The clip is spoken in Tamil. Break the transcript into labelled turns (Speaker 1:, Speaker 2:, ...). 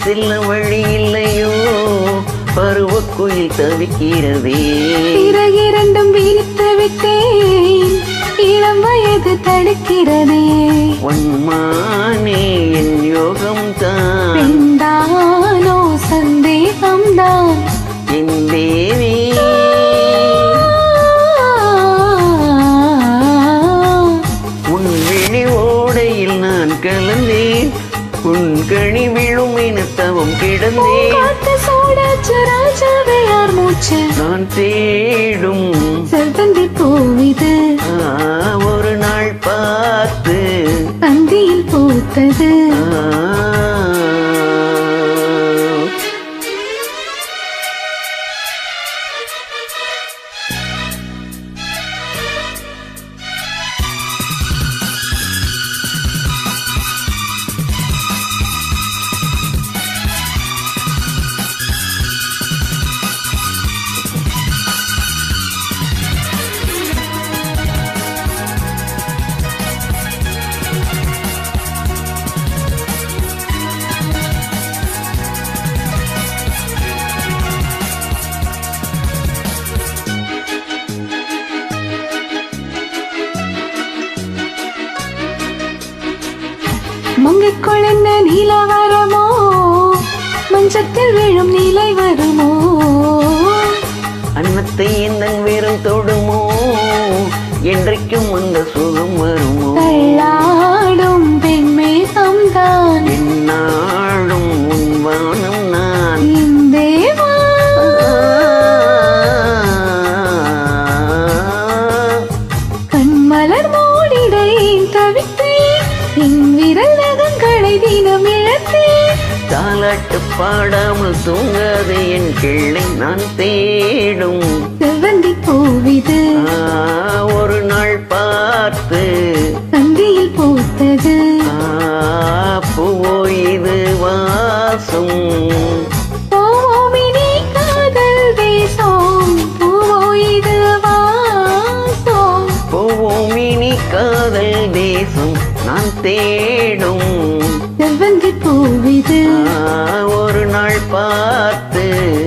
Speaker 1: செல்ல வழி இல்லையோ பருவக்குயில் தவிக்கிறதே
Speaker 2: பிறகிரண்டும் வீழ்த்து விட்டேன் இளம் வயது தடுக்கிறதே
Speaker 1: பொன்மானே என் யோகம் தான்
Speaker 2: பெண்தானோ சந்தேகம்தான்
Speaker 1: என் தேவி உன் விழி ஓடையில் நான் கலந்தேன் உன் கனி விழும் என தவம் கிடந்தேன்
Speaker 2: காத்து சூடாச்சு ராஜாவே யார் மூச்சு
Speaker 1: நான் தேடும்
Speaker 2: செல்வந்தி பூவிது
Speaker 1: ஆ, ஒரு நாள் பார்த்து
Speaker 2: பந்தியில் பூத்தது
Speaker 1: ஆ,
Speaker 2: மங்கைக்குள் என்ன நீலவரமோ மஞ்சத்தில் விழும் நீலை வருமோ
Speaker 1: அன்னத்தை எந்த வீரம் தொடுமோ என்றைக்கும் அந்த சுகம் வருமோ
Speaker 2: தள்ளாடும் பெண்மை தம்தான்
Speaker 1: என்னாடும் உன் வானம் நான்
Speaker 2: இந்தேவா கண்மலர் மூடிடையின் தவித்தேன் என் விரல் நகங்களை தினம் இழத்தேன்
Speaker 1: தாலாட்டு பாடாமல் தூங்காது என் கிள்ளை நான் தேடும்
Speaker 2: செவ்வந்தி பூவிது
Speaker 1: ஆ, ஒரு நாள் பார்த்து
Speaker 2: சந்தியில் பூத்தது
Speaker 1: ஆ, பூவோ இது வாசம்
Speaker 2: பூவோமினி காதல் தேசம் பூவோ இது வாசம்
Speaker 1: போவோம் இனி காதல் தேசம் நான் தேடும்
Speaker 2: செவ்வந்தி பூவிது
Speaker 1: ஆ, ஒரு நாள் பார்த்து